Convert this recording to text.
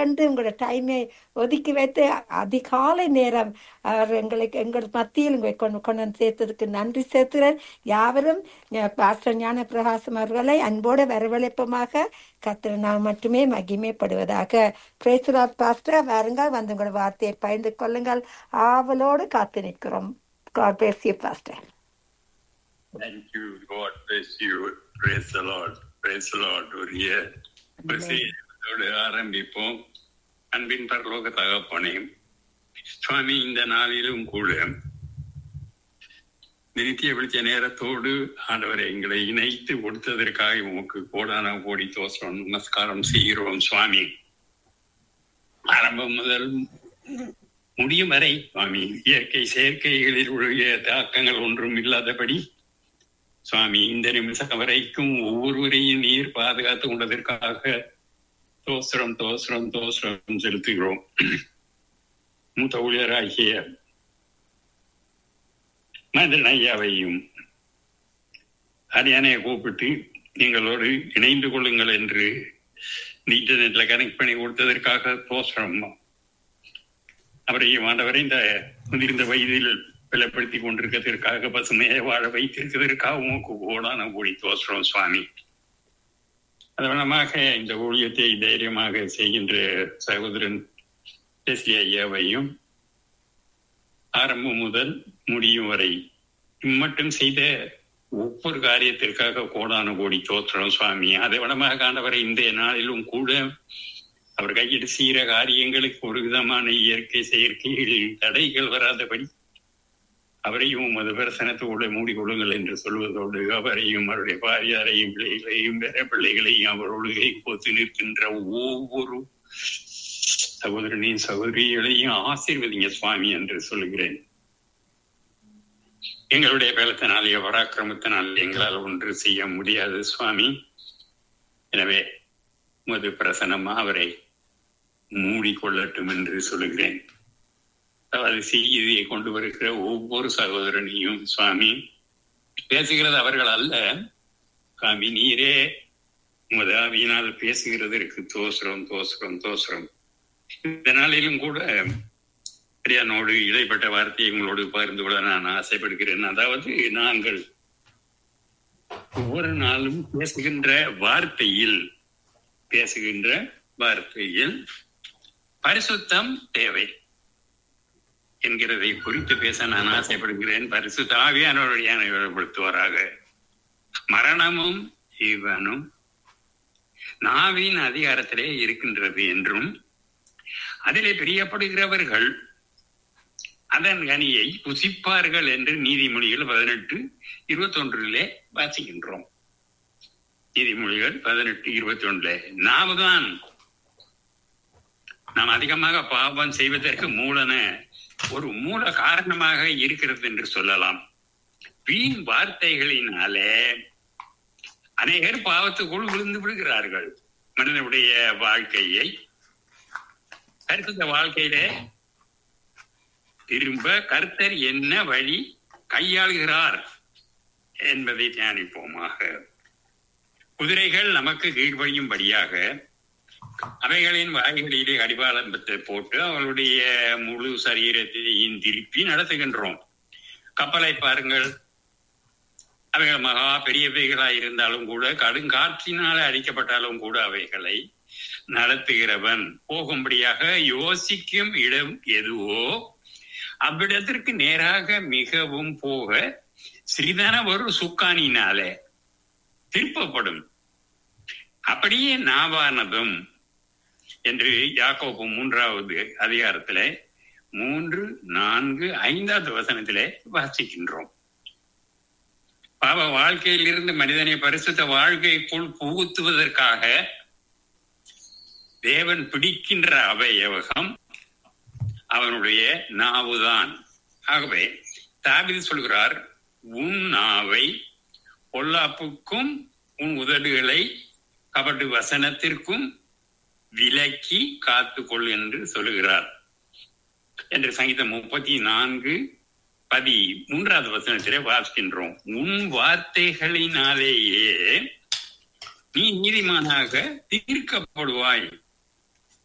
கண்டு உங்களோட டைமை ஒதுக்கி வைத்து அதிகாலை நேரம் அவர் எங்களுக்கு எங்கள் மத்தியில் உங்களை கொண்டு கொண்டு வந்து சேர்த்ததுக்கு நன்றி சேர்த்துறேன் யாவரும் அஹ், பாஸ்டர் ஞான பிரகாசம் அவர்களை அன்போடு வரவழைப்பமாக கத்திர நாம் மட்டுமே மகிமைப்படுவதாக பிரேசுரா பாஸ்டர் வாருங்கள் வந்து உங்களோட வார்த்தையை பகிர்ந்து கொள்ளுங்கள் ஆவலோடு காத்து நிற்கிறோம் God bless you, Pastor. Thank you. God bless you. Praise the Lord. Praise the Lord. ஒரு இய- ஒரு செய்தியோடு ஆரம்பிப்போம் அன்பின் பரலோக தகப்பனே சுவாமி இந்த நாளிலும் கூட நிறுத்திய பிடிச்ச நேரத்தோடு ஆண்டவரை எங்களை இணைத்து கொடுத்ததற்காக உமக்கு கோடான கோடி தோசரம் நமஸ்காரம் செய்கிறோம் சுவாமி ஆரம்பம் முதல் முடியும் வரை சுவாமி இயற்கை செயற்கைகளில் உள்ள தாக்கங்கள் ஒன்றும் இல்லாதபடி சுவாமி இந்த நிமிஷம் வரைக்கும் ஒவ்வொருவரையும் நீர் பாதுகாத்து கொண்டதற்காக தோசரம் தோசரம் தோசரம் செலுத்துகிறோம் மூத்த ஊழியராகிய மந்திரன் ஐயாவையும் ஹரியானையை கூப்பிட்டு நீங்களோடு இணைந்து கொள்ளுங்கள் என்று இந்த இன்டர்நெட்ல கனெக்ட் பண்ணி கொடுத்ததற்காக தோசரம் அவரையும் ஆண்டவரை இந்த முதிர்ந்த வயதில் பலப்படுத்தி கொண்டிருக்கிறதற்காக பசுமையை வாழ வைத்திருக்கிறதற்காக உமக்கு ஓடான கூடி தோசுறோம் சுவாமி அதனமாக இந்த ஊழியத்தை தைரியமாக செய்கின்ற சகோதரன் எஸ்லி ஐயாவையும் ஆரம்பம் முதல் முடியும் வரை இம்மட்டும் செய்த ஒவ்வொரு காரியத்திற்காக கோடான கோடி தோத்திரம் சுவாமி அதை விடமாக ஆண்டவரை இந்த நாளிலும் கூட அவர் கையில் செய்கிற காரியங்களுக்கு ஒரு விதமான இயற்கை செயற்கைகளில் தடைகள் வராதபடி அவரையும் உமது பிரசனத்தோடு மூடிக்கொள்ளுங்கள் என்று சொல்வதோடு அவரையும் அவருடைய பாரியாரையும் பிள்ளைகளையும் வேற பிள்ளைகளையும் அவரோடு கை போத்து நிற்கின்ற ஒவ்வொரு சகோதரனையும் சகோதரிகளையும் ஆசீர்வதிங்க சுவாமி என்று சொல்லுகிறேன் எங்களுடைய பலத்தினாலேயோ பராக்கிரமத்தினாலே எங்களால் ஒன்று செய்ய முடியாது சுவாமி எனவே உமது பிரசனமா அவரை மூடிக்கொள்ளட்டும் என்று சொல்லுகிறேன் அதாவது செய்தியை கொண்டு வருகிற ஒவ்வொரு சகோதரனையும் சுவாமி பேசுகிறது அவர்கள் அல்ல சுவாமி நீரே உமது ஆவியினால் பேசுகிறதற்கு தோசுரம் தோசுரம் தோசுரம் இந்த நாளிலும் கூட அரியானோடு இடைப்பட்ட வார்த்தையை உங்களோடு பகிர்ந்து கொள்ள நான் ஆசைப்படுகிறேன் அதாவது நாங்கள் ஒவ்வொரு நாளும் பேசுகின்ற வார்த்தையில் பேசுகின்ற வார்த்தையில் பரிசுத்தம் தேவை என்கிறதை குறித்து பேச நான் ஆசைப்படுகிறேன் பரிசுத்த ஆவியானவருடைய விவரப்படுத்துவாராக மரணமும் ஜீவனும் நாவின் அதிகாரத்திலே இருக்கின்றது என்றும் அதிலே பிரியப்படுகிறவர்கள் அதன் கனியை புசிப்பார்கள் என்று நீதிமொழிகள் பதினெட்டு இருபத்தி ஒன்றிலே வாசிக்கின்றோம் நீதிமொழிகள் பதினெட்டு இருபத்தி ஒன்றுல நாவுதான் நாம் அதிகமாக பாவம் செய்வதற்கு மூலன ஒரு மூல காரணமாக இருக்கிறது என்று சொல்லலாம் வீண் வார்த்தைகளினாலே அநேகர் பாவத்துக்குள் விழுந்து விடுகிறார்கள் மனிதனுடைய வாழ்க்கையை கருத்த வாழ்க்கையிலே திரும்ப கர்த்தர் என்ன வழி கையாளுகிறார் என்பதை தியானிப்போமாக குதிரைகள் நமக்கு கீழ்வழியும்படியாக அவைகளின் வாய்களிலே அடிவாளம்பத்தை போட்டு அவளுடைய முழு சரீரத்தையும் திருப்பி நடத்துகின்றோம் கப்பலை பாருங்கள் அவைகள் மகா பெரியவைகளாய் இருந்தாலும் கூட கடுங்காற்றினால அடிக்கப்பட்டாலும் கூட அவைகளை நடத்துகிறவன் போகும்படியாக யோசிக்கும் இடம் எதுவோ அவ்விடத்திற்கு நேராக மிகவும் போக சிறிதான ஒரு சுக்கானினாலே திருப்பப்படும் அப்படியே நாவானதும் என்று யாக்கோப்பு மூன்றாவது அதிகாரத்தில மூன்று நான்கு ஐந்தாவது வசனத்திலே வாசிக்கின்றோம் பாவ வாழ்க்கையிலிருந்து மனிதனை பரிசுத்த வாழ்க்கைக்குள் புகுத்துவதற்காக தேவன் பிடிக்கின்ற அவயவகம் அவனுடைய நாவுதான் ஆகவே தாவிது சொல்கிறார் உன் நாவை பொல்லாப்புக்கும் உன் உதடுகளை கபடு வசனத்திற்கும் விலக்கி காத்துக்கொள் என்று சொல்லுகிறார் என்று சங்கீதம் முப்பத்தி நான்கு பதி மூன்றாவது வசனத்திலே வாசிக்கின்றோம் உன் வார்த்தைகளினாலேயே நீ நீதிமானாக தீர்க்கப்படுவாய்